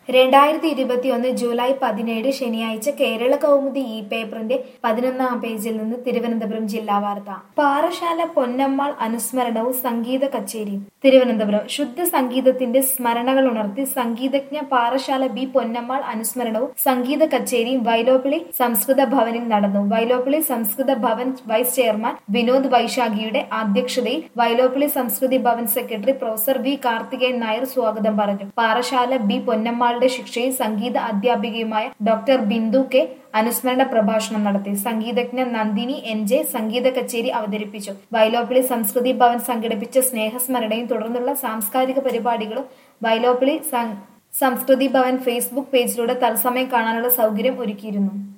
രണ്ടായിരത്തി ഇരുപത്തിയൊന്ന് ജൂലൈ പതിനേഴ് ശനിയാഴ്ച കേരള കൗമുദി ഈ പേപ്പറിന്റെ പതിനൊന്നാം പേജിൽ നിന്ന് തിരുവനന്തപുരം ജില്ലാ വാർത്ത പാറശാല പൊന്നമ്മാൾ അനുസ്മരണവും സംഗീത കച്ചേരിയും തിരുവനന്തപുരം ശുദ്ധ സംഗീതത്തിന്റെ സ്മരണകൾ ഉണർത്തി സംഗീതജ്ഞ പാറശാല ബി പൊന്നമ്മാൾ അനുസ്മരണവും സംഗീത കച്ചേരിയും വൈലോപ്പിളി സംസ്കൃത ഭവനിൽ നടന്നു വൈലോപ്പിളി സംസ്കൃത ഭവൻ വൈസ് ചെയർമാൻ വിനോദ് വൈശാഖിയുടെ അധ്യക്ഷതയിൽ Vyloppilly Samskriti Bhavan secretary professor V Karthikeyan Nair സ്വാഗതം പറഞ്ഞു പാറശാല ബി പൊന്നമ്മാളുടെ ശിക്ഷയും സംഗീത അധ്യാപികയുമായ ഡോക്ടർ ബിന്ദു കെ അനുസ്മരണ പ്രഭാഷണം നടത്തി സംഗീതജ്ഞ നന്ദിനി എൻ ജെ സംഗീത കച്ചേരി അവതരിപ്പിച്ചു വൈലോപ്പിളി സംസ്കൃതി ഭവൻ സംഘടിപ്പിച്ച സ്നേഹസ്മരണയും തുടർന്നുള്ള സാംസ്കാരിക പരിപാടികളും വൈലോപ്പിളി സം- സംസ്കൃതി ഭവൻ ഫേസ്ബുക്ക് പേജിലൂടെ തത്സമയം കാണാനുള്ള സൗകര്യം ഒരുക്കിയിരുന്നു